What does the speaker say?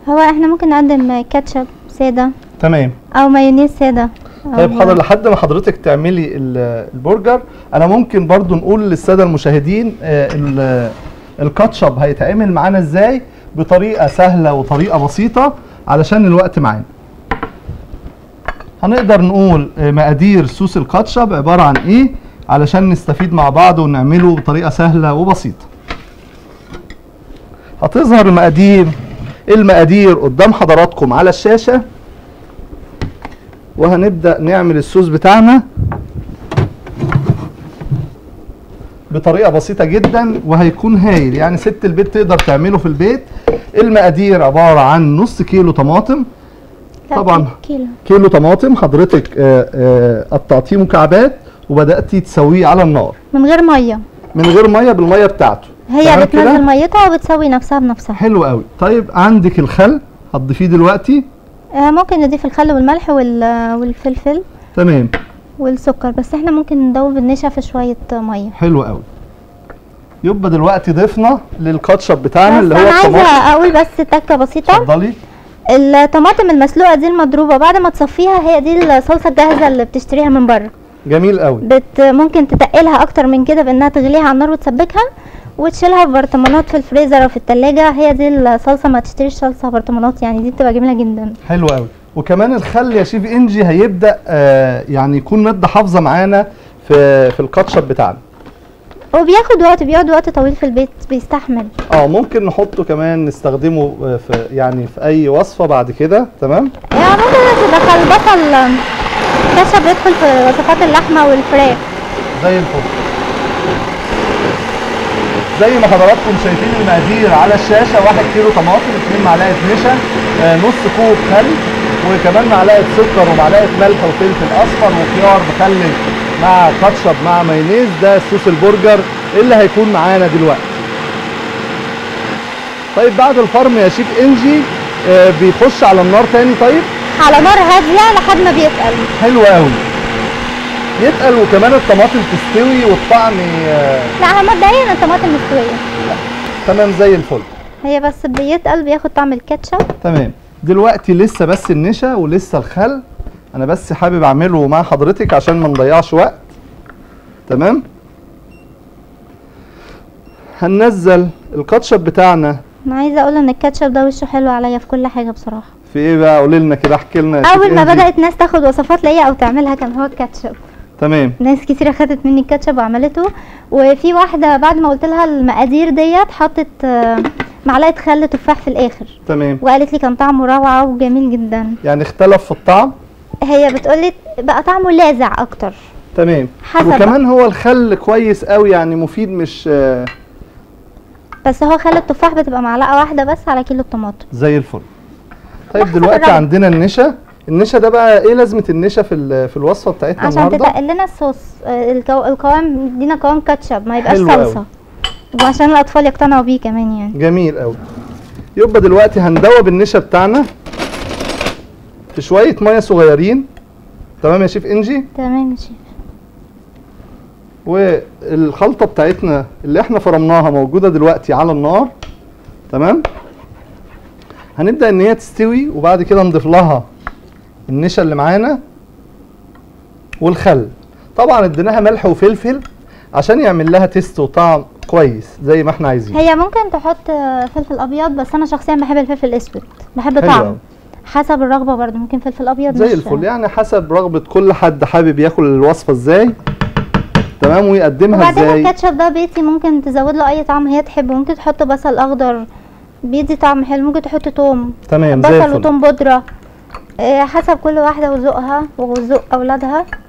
هو احنا ممكن نقدم كاتشب ساده تمام او مايونيز ساده أو- طيب حاضر لحد ما حضرتك تعملي ال- البرجر انا ممكن برضو نقول للساده المشاهدين آه، ال- الكاتشب هيتعمل معانا ازاي بطريقه سهله وطريقه بسيطه علشان الوقت معانا هنقدر نقول آه، مقادير صوص الكاتشب عباره عن ايه علشان نستفيد مع بعض ونعمله بطريقه سهله وبسيطه هتظهر المقادير المقادير قدام حضراتكم على الشاشه وهنبدأ نعمل الصوص بتاعنا بطريقة بسيطة جدا وهيكون هايل يعني ست البيت تقدر تعمله في البيت المقادير عبارة عن نص كيلو طماطم لا، طبعا. كيلو كيلو طماطم حضرتك آه، آه، قطعتيه مكعبات وبدأتي تسويه على النار من غير ميه من غير مية بالمية بتاعته هي تمام كده؟ بتنزل ميتها وبتسوي نفسها بنفسها حلو قوي طيب عندك الخل هتضيفيه دلوقتي آه ممكن نضيف الخل والملح وال- والفلفل تمام والسكر بس احنا ممكن ندوب النشا في شويه ميه حلو قوي يبقى دلوقتي ضفنا للكاتشب بتاعنا بس اللي هو انا عايزه الطماطم اقول بس تكه بسيطه اتفضلي الطماطم المسلوقه دي المضروبه بعد ما تصفيها هي دي الصلصه الجاهزه اللي بتشتريها من بره جميل قوي بت ممكن تتقلها اكتر من كده بانها تغليها على النار وتسبكها وتشيلها في برطمانات في الفريزر او في التلاجة هي دي الصلصه ما تشتريش صلصه برطمانات يعني دي بتبقى جميله جدا حلو قوي وكمان الخل يا شيف انجي هيبدا آه يعني يكون ماده حافظه معانا في في الكاتشب بتاعنا وبياخد وقت بيقعد وقت طويل في البيت بيستحمل اه ممكن نحطه كمان نستخدمه آه، في يعني في اي وصفه بعد كده تمام يعني ممكن تدخل البصل كاتشب يدخل في وصفات اللحمه والفراخ زي الفل زي ما حضراتكم شايفين المقادير على الشاشه 1 كيلو طماطم 2 معلقه نشا آه نص كوب خل وكمان معلقه سكر ومعلقه ملح وفلفل اصفر وخيار مخلل مع كاتشب مع مايونيز ده صوص البرجر اللي هيكون معانا دلوقتي طيب بعد الفرم يا شيف انجي آه بيخش على النار تاني طيب على نار هاديه لحد ما بيتقل حلو قوي يتقل وكمان الطماطم تستوي والطعم آه، لا هو مبدئيا الطماطم مستويه تمام زي الفل هي بس بيتقل بياخد طعم الكاتشب تمام دلوقتي لسه بس النشا ولسه الخل انا بس حابب اعمله مع حضرتك عشان ما نضيعش وقت تمام هننزل الكاتشب بتاعنا انا عايزه اقول ان الكاتشب ده وشه حلو عليا في كل حاجه بصراحه في ايه بقى قولي لنا كده احكي لنا يا شيف اول ما إنجي. بدات ناس تاخد وصفات ليا او تعملها كان هو الكاتشب تمام ناس كتير خدت مني الكاتشب وعملته وفي واحده بعد ما قلت لها المقادير ديت حطت آه، معلقه خل تفاح في الاخر تمام وقالت لي كان طعمه روعه وجميل جدا يعني اختلف في الطعم هي بتقولي بقى طعمه لاذع اكتر تمام حسب وكمان هو الخل كويس قوي يعني مفيد مش آه، بس هو خل التفاح بتبقى معلقه واحده بس على كيلو الطماطم زي الفل طيب حسب دلوقتي الرغبة. عندنا النشا النشا ده بقى ايه لازمه النشا في ال- في الوصفه بتاعتنا عشان النهارده تتقل لنا الصوص آه، الكو... القوام يدينا قوام كاتشب ما يبقاش حلو أوي. صلصه وعشان الاطفال يقتنعوا بيه كمان يعني جميل قوي يبقى دلوقتي هندوب النشا بتاعنا في شويه ميه صغيرين تمام يا شيف انجي تمام يا شيخ والخلطه بتاعتنا اللي احنا فرمناها موجوده دلوقتي على النار تمام هنبدا ان هي تستوي وبعد كده نضيف لها النشا اللي معانا والخل طبعا اديناها ملح وفلفل عشان يعمل لها تيست وطعم كويس زي ما احنا عايزين هي ممكن تحط آه، فلفل ابيض بس انا شخصيا بحب الفلفل الاسود بحب حلو أوي. طعم حسب الرغبه برضه ممكن فلفل ابيض زي مش- الفل يعني حسب رغبة كل حد حابب ياكل الوصفة ازاي تمام ويقدمها وبعدين ازاي الكاتشب ده بيتي ممكن تزود له اي طعم هي تحبه ممكن تحط بصل اخضر بيدي طعم حلو ممكن تحط توم تمام زي بصل الفل وتوم بودره آه، حسب كل واحده وذوقها وذوق اولادها